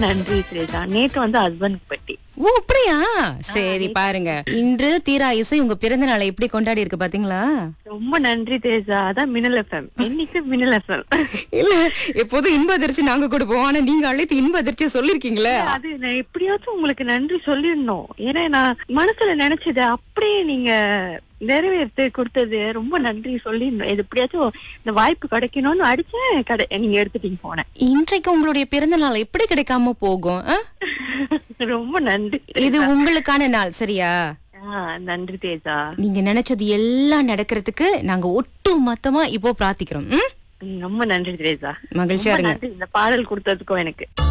நன்றி திரேசா நேத்து வந்து ஹஸ்பண்ட் பட்டி ஓ அப்படியா சரி பாருங்க இன்று தீரா இசை உங்க பிறந்த நாளை எப்படி கொண்டாடி இருக்கு பாத்தீங்களா ரொம்ப நன்றி தேஜா அதான் மினல் எஃப்எம் என்னைக்கு மினல் எஃப்எம் இல்ல எப்போதும் இன்ப அதிர்ச்சி நாங்க கொடுப்போம் ஆனா நீங்க அழைத்து இன்ப அதிர்ச்சி சொல்லிருக்கீங்களே அது நான் எப்படியாச்சும் உங்களுக்கு நன்றி சொல்லிடணும் ஏன்னா நான் மனசுல நினைச்சது அப்படியே நீங்க நிறைவேற்றி கொடுத்தது ரொம்ப நன்றி சொல்லிடணும் இது எப்படியாச்சும் இந்த வாய்ப்பு கிடைக்கணும்னு அடிச்சேன் கடை நீங்க எடுத்துட்டீங்க போனேன் இன்றைக்கு உங்களுடைய பிறந்த நாள் எப்படி கிடைக்காம போகும் ஆ? ரொம்ப நன்றி இது உங்களுக்கான நாள் சரியா ஆ, நன்றி தேஜா நீங்க நினைச்சது எல்லாம் நடக்கிறதுக்கு நாங்க ஒட்டு மொத்தமா இப்போ பிரார்த்திக்கிறோம் ம்? ம், ரொம்ப நன்றி தேஜா மகிழ்ச்சியா ரொம்ப இருங்க நன்றி இந்த பாடல் கொடுத்ததுக்கும் எனக்கு